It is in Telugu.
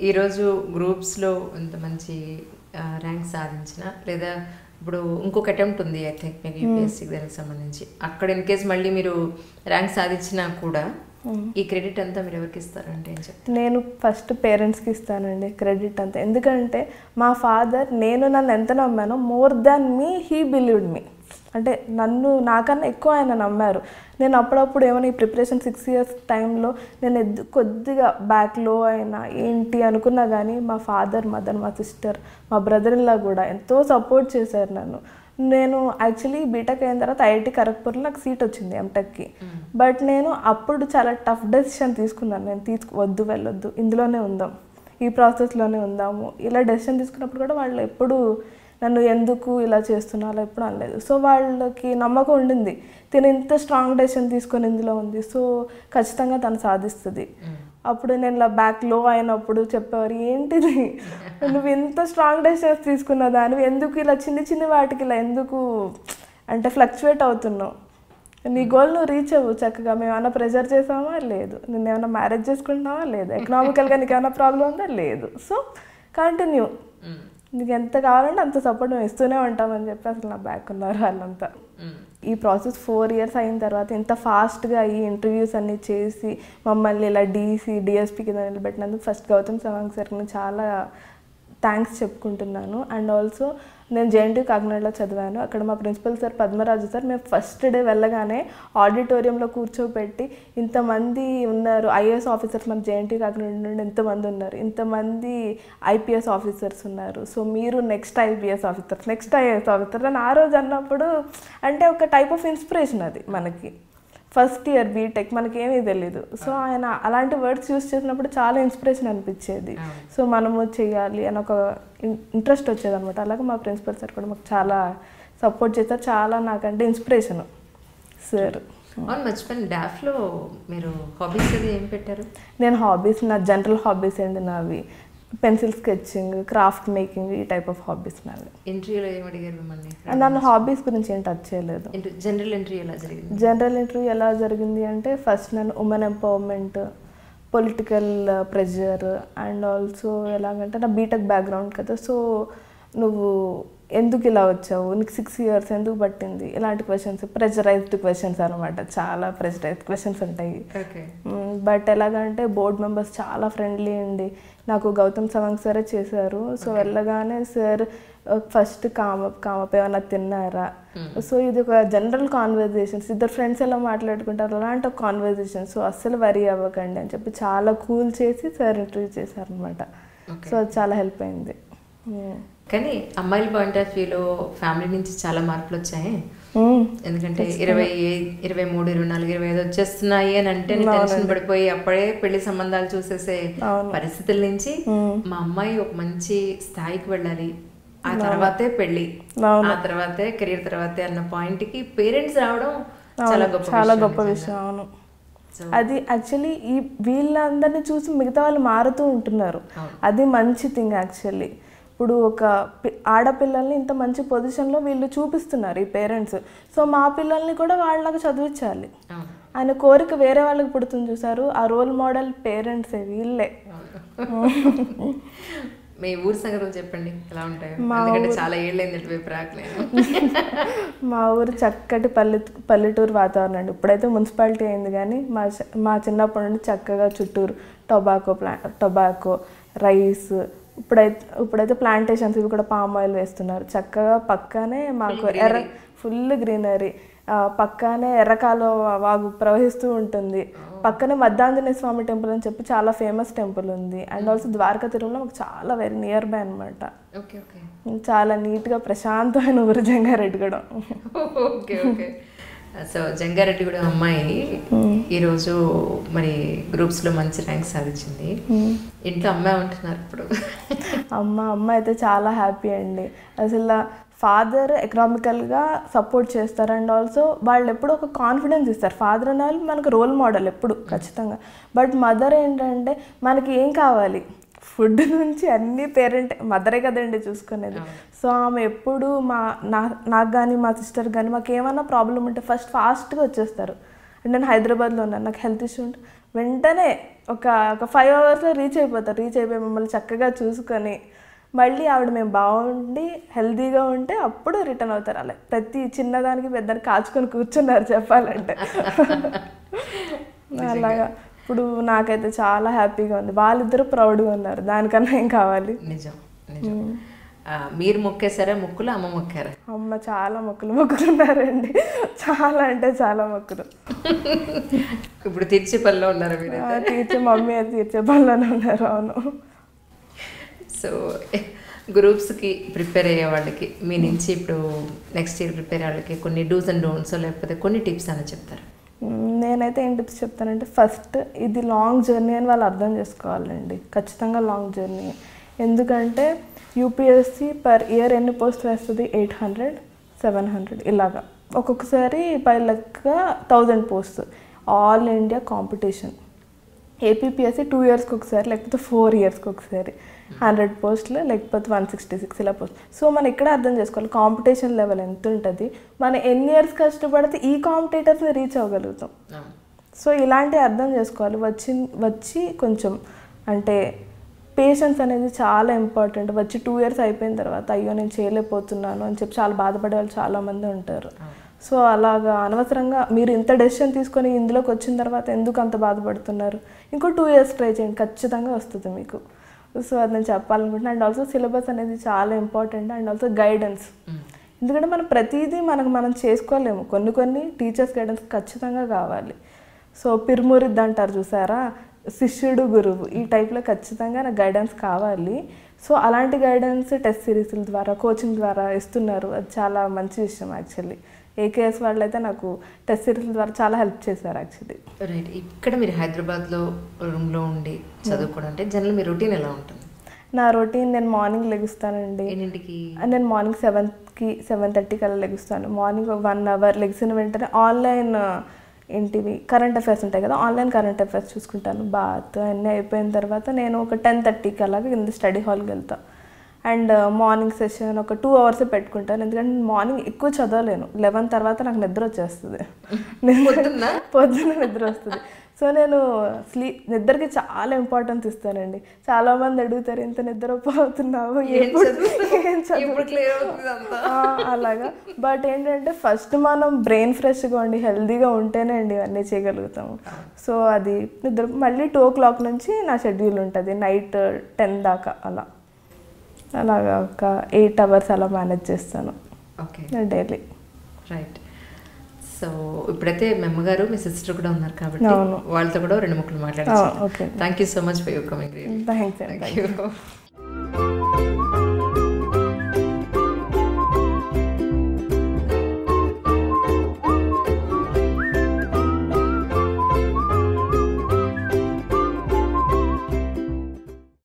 ఈరోజు గ్రూప్స్లో ఇంత మంచి ర్యాంక్ సాధించిన లేదా ఇప్పుడు ఇంకొక అటెంప్ట్ ఉంది ఐ థింక్ మీకు యూపీఎస్సీకి దానికి సంబంధించి అక్కడ ఇన్ కేస్ మళ్ళీ మీరు ర్యాంక్ సాధించినా కూడా ఈ క్రెడిట్ అంతా మీరు ఎవరికి ఇస్తారంటే ఏం చెప్తారు నేను ఫస్ట్ పేరెంట్స్కి ఇస్తానండి క్రెడిట్ అంతా ఎందుకంటే మా ఫాదర్ నేను నన్ను ఎంత నమ్మానో more than me he believed me అంటే నన్ను నాకన్నా ఎక్కువ ఆయన నమ్మారు నేను అప్పుడప్పుడు ఏమైనా ఈ ప్రిపరేషన్ సిక్స్ ఇయర్స్ టైంలో నేను ఎద్దు కొద్దిగా బ్యాక్లో అయినా ఏంటి అనుకున్నా కానీ మా ఫాదర్ మదర్ మా సిస్టర్ మా బ్రదర్ ఇన్లా కూడా ఎంతో సపోర్ట్ చేశారు నన్ను నేను యాక్చువల్లీ బీటెక్ అయిన తర్వాత ఐఐటి ఖరగ్పూర్లో నాకు సీట్ వచ్చింది ఎంటెక్కి బట్ నేను అప్పుడు చాలా టఫ్ డెసిషన్ తీసుకున్నాను నేను తీసుకు వద్దు వెళ్ళొద్దు ఇందులోనే ఉందాం ఈ ప్రాసెస్లోనే ఉందాము ఇలా డెసిషన్ తీసుకున్నప్పుడు కూడా వాళ్ళు ఎప్పుడు నన్ను ఎందుకు ఇలా చేస్తున్నా అలా ఎప్పుడు అనలేదు సో వాళ్ళకి నమ్మకం ఉండింది తిను ఇంత స్ట్రాంగ్ డెసిషన్ తీసుకొని ఇందులో ఉంది సో ఖచ్చితంగా తను సాధిస్తుంది అప్పుడు నేను ఇలా బ్యాక్ లో అయినప్పుడు చెప్పేవారు ఏంటిది నువ్వు ఇంత స్ట్రాంగ్ డెసిషన్స్ తీసుకున్న దానివి ఎందుకు ఇలా చిన్న చిన్న వాటికి ఇలా ఎందుకు అంటే ఫ్లక్చువేట్ అవుతున్నావు నీ గోల్ నువ్వు రీచ్ అవ్వు చక్కగా మేము ఏమైనా ప్రెజర్ చేసామా లేదు నిన్ను ఏమైనా మ్యారేజ్ చేసుకుంటున్నావా లేదు ఎకనామికల్గా నీకు ఏమైనా ప్రాబ్లం ఉందా లేదు సో కంటిన్యూ నీకు ఎంత కావాలంటే అంత సపోర్ట్ మేము ఇస్తూనే ఉంటామని చెప్పి అసలు నా బ్యాక్ ఉన్నారు వాళ్ళంతా ఈ ప్రాసెస్ ఫోర్ ఇయర్స్ అయిన తర్వాత ఇంత ఫాస్ట్గా ఈ ఇంటర్వ్యూస్ అన్ని చేసి మమ్మల్ని ఇలా డీసీ డిఎస్పీ కింద నిలబెట్టినందుకు ఫస్ట్ గౌతమ్ సవాంగ్ సార్కి నేను చాలా థ్యాంక్స్ చెప్పుకుంటున్నాను అండ్ ఆల్సో నేను జేఎన్టీ కాకినాడలో చదివాను అక్కడ మా ప్రిన్సిపల్ సార్ పద్మరాజు సార్ మేము ఫస్ట్ డే వెళ్ళగానే ఆడిటోరియంలో కూర్చోబెట్టి ఇంతమంది ఉన్నారు ఐఏఎస్ ఆఫీసర్స్ మన జేఎన్టీ కాకినాడ నుండి ఎంతమంది ఉన్నారు ఇంతమంది ఐపీఎస్ ఆఫీసర్స్ ఉన్నారు సో మీరు next IPS officers next IAS officer అని ఆ రోజు అన్నప్పుడు అంటే ఒక టైప్ ఆఫ్ ఇన్స్పిరేషన్ అది మనకి ఫస్ట్ ఇయర్ బీటెక్ మనకేమీ తెలీదు సో ఆయన అలాంటి వర్డ్స్ యూస్ చేసినప్పుడు చాలా ఇన్స్పిరేషన్ అనిపించేది సో మనము చేయాలి అని ఒక ఇంట్రెస్ట్ వచ్చేది అనమాట అలాగే మా ప్రిన్సిపల్ సార్ కూడా మాకు చాలా సపోర్ట్ చేస్తారు చాలా నాకంటే ఇన్స్పిరేషన్ సార్ అవును మర్చిపోయిన డాఫ్లో మీరు హాబీస్ అది ఏం పెట్టారు నేను హాబీస్ నా జనరల్ హాబీస్ ఏంటి నావి పెన్సిల్ స్కెచింగ్ క్రాఫ్ట్ మేకింగ్ ఈ టైప్ ఆఫ్ హాబీస్ నావి ఇంటర్వ్యూలో ఏం అడిగారు మిమ్మల్ని నన్ను హాబీస్ గురించి ఏం టచ్ చేయలేదు జనరల్ ఇంటర్వ్యూ ఎలా జరిగింది జనరల్ ఇంటర్వ్యూ ఎలా జరిగింది అంటే ఫస్ట్ నేను women empowerment political pressure and also ఎలాగంటే నా బీటెక్ బ్యాక్గ్రౌండ్ కదా సో నువ్వు ఎందుకు ఇలా వచ్చావు నీకు సిక్స్ ఇయర్స్ ఎందుకు పట్టింది ఇలాంటి క్వశ్చన్స్ ప్రెషరైజ్డ్ క్వశ్చన్స్ అనమాట చాలా ప్రెషరైజ్డ్ క్వశ్చన్స్ ఉంటాయి ఓకే బట్ ఎలాగంటే బోర్డ్ మెంబర్స్ చాలా ఫ్రెండ్లీ అండి నాకు గౌతమ్ సవంగ్ సరే చేశారు సో వెళ్ళగానే సార్ ఫస్ట్ కామప్ కామప్ ఏమైనా తిన్నారా సో ఇది ఒక జనరల్ కాన్వర్జేషన్స్ ఇద్దరు ఫ్రెండ్స్ ఎలా మాట్లాడుకుంటారు అలాంటి ఒక కాన్వర్జేషన్ సో అస్సలు వరీ అవ్వకండి అని చెప్పి చాలా కూల్ చేసి సార్ ఇంటర్వ్యూ చేశారనమాట సో అది చాలా హెల్ప్ అయింది Mm. కానీ అమ్మాయిల పాయింట్ ఆఫ్ వ్యూలో ఫ్యామిలీ నుంచి చాలా మార్పులు వచ్చాయి Mm. ఎందుకంటే ఇరవై ఇరవై మూడు ఇరవై నాలుగు ఇరవై ఐదు వచ్చేస్తున్నాయి అని అంటే టెన్షన్ పడిపోయి అప్పుడే పెళ్లి సంబంధాలు చూసేసే అవును. పరిస్థితుల నుంచి Mm. మా అమ్మాయి ఒక మంచి స్థాయికి వెళ్ళాలి ఆ తర్వాతే పెళ్ళి అవును. ఆ తర్వాతే కెరీర్ తర్వాతే అన్న పాయింట్ కి పేరెంట్స్ రావడం చాలా అవును, గొప్ప చాలా విషయం గొప్ప నిజంగా. విషయం అవును So, అది యాక్చువల్లీ ఈ వీళ్ళందరినీ చూసి మిగతా వాళ్ళు మారుతూ ఉంటున్నారు అవును. అది మంచి థింగ్ యాక్చువల్లీ ఇప్పుడు ఒక పి- ఆడపిల్లల్ని ఇంత మంచి పొజిషన్లో వీళ్ళు చూపిస్తున్నారు ఈ పేరెంట్స్ సో మా పిల్లల్ని కూడా వాళ్ళకి చదివించాలి అవును. ఆయన కోరిక వేరే వాళ్ళకి పుడుతుంది చూసారు ఆ రోల్ మోడల్ పేరెంట్సే వీళ్ళే మీ ఊరు సంగతులు చెప్పండి ఎలా ఉంటాయి మా ఎందుకంటే చాలా ఏళ్ళైంది ఇటువైపు రాకలేదు మా ఊరు చక్కటి పల్లె పల్లెటూరు వాతావరణం అండి ఇప్పుడైతే మున్సిపాలిటీ అయింది కానీ మా చ- మా చిన్నప్పటి నుండి చక్కగా చుట్టూరు టొబాకో ప్లా టొబాకో రైస్ ఇప్పుడైతే ఇప్పుడైతే ప్లాంటేషన్స్ ఇవి కూడా పామ్ ఆయిల్ వేస్తున్నారు చక్కగా పక్కనే మాకు ఎర్ర ఫుల్ గ్రీనరీ పక్కనే ఎర్రకాలో వాగు ప్రవహిస్తూ ఉంటుంది పక్కనే మద్దాంజనేయ స్వామి టెంపుల్ అని చెప్పి చాలా ఫేమస్ టెంపుల్ ఉంది అండ్ ఆల్సో ద్వారకా తిరుమల మాకు చాలా వెరీ నియర్ బై అనమాట ఓకే ఓకే చాలా నీట్గా ప్రశాంతమైన ఊరు జంగారెడ్డి కూడా ఓకే ఓకే సో జంగారెడ్డి కూడా అమ్మాయి ఈరోజు మరి గ్రూప్స్లో మంచి ర్యాంక్ సాధించింది ఇంట్లో అమ్మాయి ఉంటున్నారు ఇప్పుడు అమ్మ అమ్మ అయితే చాలా హ్యాపీ అండి అసలు ఫాదర్ ఎకనామికల్గా సపోర్ట్ చేస్తారు అండ్ ఆల్సో వాళ్ళు ఎప్పుడు ఒక కాన్ఫిడెన్స్ ఇస్తారు ఫాదర్ అనే వాళ్ళు మనకు రోల్ మోడల్ ఎప్పుడు ఖచ్చితంగా బట్ మదర్ ఏంటంటే మనకి ఏం కావాలి ఫుడ్ నుంచి అన్ని పేరెంట్ మదరే కదండి చూసుకునేది సో ఆమె ఎప్పుడు మా నా నాకు కానీ మా సిస్టర్ కానీ మాకు ఏమైనా ప్రాబ్లం ఉంటే ఫస్ట్ ఫాస్ట్గా వచ్చేస్తారు నేను హైదరాబాద్లో ఉన్నాను నాకు హెల్త్ ఇష్యూ ఉంటే వెంటనే ఒక ఒక ఫైవ్ అవర్స్లో రీచ్ అయిపోతారు రీచ్ అయిపోయి మమ్మల్ని చక్కగా చూసుకొని మళ్ళీ ఆవిడ మేము బాగుండి హెల్తీగా ఉంటే అప్పుడు రిటర్న్ అవుతారు అలా ప్రతి చిన్నదానికి పెద్దానికి కాచుకొని కూర్చున్నారు చెప్పాలంటే అలాగా ఇప్పుడు నాకైతే చాలా హ్యాపీగా ఉంది వాళ్ళిద్దరూ ప్రౌడ్గా ఉన్నారు దానికన్నా ఏం కావాలి నిజం నిజం ఆ, మీరు మొక్కేసారా ముక్కులు అమ్మ మొక్కారా అమ్మ చాలా మొక్కులు మొక్కుతున్నారండి చాలా అంటే చాలా మొక్కులు ఇప్పుడు తీర్చి పనిలో ఉన్నారా మీరు ఆ, తీర్చే మమ్మీ అది తీర్చే పనిలోనే ఉన్నారు అవును సో గ్రూప్స్కి ప్రిపేర్ అయ్యే వాళ్ళకి మీ నుంచి ఇప్పుడు నెక్స్ట్ ఇయర్ ప్రిపేర్ అయ్యే వాళ్ళకి కొన్ని డూస్ అండ్ డోంట్స్ లేకపోతే కొన్ని టిప్స్ అని చెప్తారు మ్మ్, నేనైతే ఏం టిప్స్ చెప్తానంటే ఫస్ట్ ఇది లాంగ్ జర్నీ అని వాళ్ళు అర్థం చేసుకోవాలండి ఖచ్చితంగా లాంగ్ జర్నీ ఎందుకంటే యూపీఎస్సి పర్ ఇయర్ ఎన్ని పోస్ట్ వేస్తుంది ఎయిట్ హండ్రెడ్ సెవెన్ హండ్రెడ్ ఇలాగా ఒక్కొక్కసారి పై లెక్క thousand post all India competition APPSC two ఇయర్స్కి ఒకసారి లేకపోతే ఫోర్ ఇయర్స్కి ఒకసారి హండ్రెడ్ పోస్టులు లేకపోతే వన్ సిక్స్టీ సిక్స్ ఇలా పోస్ట్ సో మనం ఇక్కడ అర్థం చేసుకోవాలి కాంపిటీషన్ లెవెల్ ఎంత ఉంటుంది మనం ఎన్ని ఇయర్స్ కష్టపడితే ఈ కాంపిటేటర్స్ని రీచ్ అవ్వగలుగుతాం సో ఇలాంటి అర్థం చేసుకోవాలి వచ్చి వచ్చి కొంచెం అంటే పేషెన్స్ అనేది చాలా ఇంపార్టెంట్ వచ్చి టూ ఇయర్స్ అయిపోయిన తర్వాత అయ్యో నేను చేయలేకపోతున్నాను అని చెప్పి చాలా బాధపడే వాళ్ళు చాలామంది ఉంటారు సో అలాగా అనవసరంగా మీరు ఇంత డెసిషన్ తీసుకొని ఇందులోకి వచ్చిన తర్వాత ఎందుకు అంత బాధపడుతున్నారు ఇంకో టూ ఇయర్స్ ట్రై చేయండి ఖచ్చితంగా వస్తుంది మీకు సో అది నేను చెప్పాలనుకుంటున్నాను అండ్ ఆల్సో సిలబస్ అనేది చాలా ఇంపార్టెంట్ అండ్ ఆల్సో గైడెన్స్ ఎందుకంటే మనం ప్రతిదీ మనకు మనం చేసుకోలేము కొన్ని కొన్ని టీచర్స్ గైడెన్స్ ఖచ్చితంగా కావాలి సో పిరుమురిద్ది అంటారు చూసారా శిష్యుడు గురువు ఈ టైప్లో ఖచ్చితంగా నాకు గైడెన్స్ కావాలి సో అలాంటి గైడెన్స్ టెస్ట్ సిరీస్ల ద్వారా కోచింగ్ ద్వారా ఇస్తున్నారు అది చాలా మంచి విషయం యాక్చువల్లీ ఏకేఎస్ వాళ్ళు అయితే నాకు టెస్ట్ సిరీస్ల ద్వారా చాలా హెల్ప్ చేశారు యాక్చువల్లీ రైట్ ఇక్కడ మీరు హైదరాబాద్లో రూమ్లో ఉండి చదువుకోవడం అంటే జనరల్ మీ రొటీన్ ఎలా ఉంటుంది నా రొటీన్ నేను మార్నింగ్ లెగుస్తానండి ఎన్నింటికి నేను మార్నింగ్ సెవెన్కి సెవెన్ థర్టీకి అలా లెగుస్తాను మార్నింగ్ వన్ అవర్ లెగిసిన వెంటనే ఆన్లైన్ ఏంటివి కరెంట్ అఫైర్స్ ఉంటాయి కదా ఆన్లైన్ కరెంట్ అఫైర్స్ చూసుకుంటాను బాత్ అన్నీ అయిపోయిన తర్వాత నేను ఒక టెన్ థర్టీకి అలాగే కింద స్టడీ హాల్కి వెళ్తాను అండ్ మార్నింగ్ సెషన్ ఒక టూ అవర్స్ పెట్టుకుంటాను ఎందుకంటే నేను మార్నింగ్ ఎక్కువ చదవలేను లెవెన్ తర్వాత నాకు నిద్ర వచ్చేస్తుంది పొద్దున్న? పొద్దున్న నిద్ర వస్తుంది సో నేను స్లీప్ నిద్రకి చాలా ఇంపార్టెన్స్ ఇస్తానండి చాలా మంది అడుగుతారు ఇంత నిద్రపోతున్నావు ఏం ఎప్పుడు- చదువుతున్నావు? ఏం చదువు- ఎప్పుడు క్లియర్ అవుతుంది అంతా ఆ, అలాగా బట్ ఏంటంటే ఫస్ట్ మనం బ్రెయిన్ ఫ్రెష్గా ఉండి హెల్తీగా ఉంటేనే అండి ఇవన్నీ చేయగలుగుతాము సో అది నిద్ర మళ్ళీ టూ ఓ క్లాక్ నుంచి నా షెడ్యూల్ ఉంటుంది నైట్ టెన్ దాకా అలా అలాగా ఒక ఎయిట్ అవర్స్ అలా మేనేజ్ చేస్తాను ఓకే డైలీ రైట్ సో ఇప్పుడైతే మీ అమ్మగారు మీ సిస్టర్ కూడా ఉన్నారు కాబట్టి అవును. వాళ్ళతో కూడా రెండు ముక్కలు ఆ, మాట్లాడచ్చు okay thank you so much for your coming thanks అండి థ్యాంక్ యూ